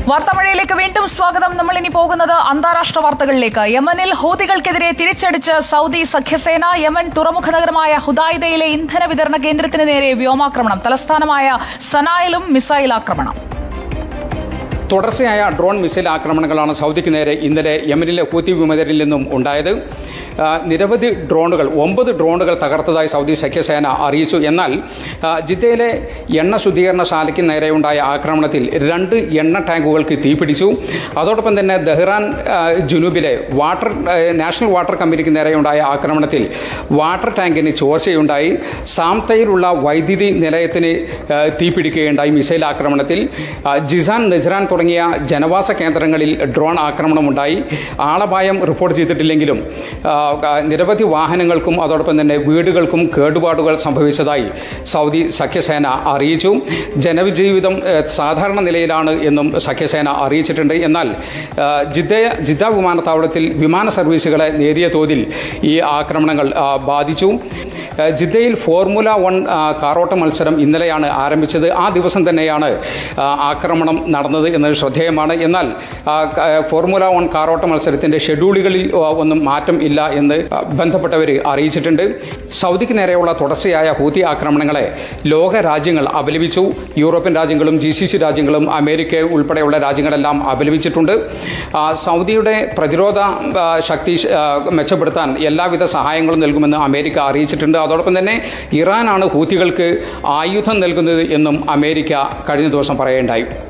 വാർത്താമഴയിലേക്ക് വീണ്ടും സ്വാഗതം നമ്മൾ ഇനി പോകുന്നത് അന്താരാഷ്ട്ര വാർത്തകളിലേക്ക് യമനിൽ ഹൂതികൾക്കെതിരെ തിരിച്ചടിച്ച് സൌദി സഖ്യസേന യമൻ തുറമുഖ നഗരമായ ഹുദായിദയിലെ ഇന്ധന വിതരണ കേന്ദ്രത്തിന് നേരെ വ്യോമാക്രമണം തലസ്ഥാനമായ സനായിലും മിസൈൽ ആക്രമണം തുടർച്ചയായ ഡ്രോൺ മിസൈൽ ആക്രമണങ്ങളാണ് സൗദിക്ക് നേരെ ഇന്നലെ യമനിലെ ഹൂത്തി വിമതരിൽ നിന്നും ഉണ്ടായത് ആ, നിരവധി ഡ്രോണുകൾ ഒമ്പത് ഡ്രോണുകൾ തകർത്തതായി സൗദി സഖ്യസേന അറിയിച്ചു എന്നാൽ ആ, ജിദ്ദയിലെ എണ്ണ ശുദ്ധീകരണശാലയ്ക്ക് നേരെയുണ്ടായ ആക്രമണത്തിൽ രണ്ട് എണ്ണ ടാങ്കുകൾക്ക് തീപിടിച്ചു അതോടൊപ്പം തന്നെ ദഹ്റാൻ ആ, ജുനൂബിലെ വാട്ടർ ആ, നാഷണൽ വാട്ടർ കമ്പനിക്ക് നേരെയുണ്ടായ ആക്രമണത്തിൽ വാട്ടർ ടാങ്കിന് ചോർച്ചയുണ്ടായി സാംതയിലുള്ള വൈദ്യുതി നിലയത്തിന് ആ, തീപിടിക്കുകയുണ്ടായി മിസൈൽ ആക്രമണത്തിൽ ആ, ജിസാൻ നെജ്റാൻ തുടങ്ങിയ ജനവാസ കേന്ദ്രങ്ങളിൽ ഡ്രോൺ ആക്രമണമുണ്ടായി ആളപായം റിപ്പോർട്ട് ചെയ്തിട്ടില്ലെങ്കിലും ആ, ആ, നിരവധി വാഹനങ്ങൾക്കും അതോടൊപ്പം തന്നെ വീടുകൾക്കും കേടുപാടുകൾ സംഭവിച്ചതായി സൗദി സഖ്യസേന അറിയിച്ചു ജനജീവിതം ആ, സാധാരണ നിലയിലാണ് എന്നും സഖ്യസേന അറിയിച്ചിട്ടുണ്ട് എന്നാൽ ആ, ജിദ്ദ ജിദ്ദ വിമാനത്താവളത്തിൽ വിമാന സർവീസുകളെ നേരിയ തോതിൽ ഈ ആക്രമണങ്ങൾ ആ, ബാധിച്ചു ആ, ജിദ്ദയിൽ ഫോർമുല വൺ ആ, കാറോട്ട മത്സരം ഇന്നലെയാണ് ആരംഭിച്ചത് ആ ദിവസം തന്നെയാണ് ആ, ആക്രമണം നടന്നത് എന്നത് ശ്രദ്ധേയമാണ് എന്നാൽ ആ, ക- ആ, ഫോർമുല വൺ കാറോട്ട മത്സരത്തിന്റെ ഷെഡ്യൂളുകളിൽ ആ, ഒന്നും മാറ്റം ഇല്ല എന്ന് ആ, ബന്ധപ്പെട്ടവർ അറിയിച്ചിട്ടുണ്ട് സൗദിക്ക് നേരെയുള്ള തുടർച്ചയായ ഹൂതി ആക്രമണങ്ങളെ ലോക രാജ്യങ്ങൾ അപലപിച്ചു യൂറോപ്യൻ രാജ്യങ്ങളും ജി സി സി രാജ്യങ്ങളും അമേരിക്ക ഉൾപ്പെടെയുള്ള രാജ്യങ്ങളെല്ലാം അപലപിച്ചിട്ടുണ്ട് ആ, സൗദിയുടെ പ്രതിരോധ ആ, ശക്തി ആ, മെച്ചപ്പെടുത്താൻ എല്ലാവിധ സഹായങ്ങളും നൽകുമെന്ന് അമേരിക്ക അറിയിച്ചിട്ടുണ്ട് അതോടൊപ്പം തന്നെ ഇറാനാണ് ഹൂത്തികൾക്ക് ആയുധം നൽകുന്നത് എന്നും അമേരിക്ക കഴിഞ്ഞ ദിവസം പറയുകയുണ്ടായി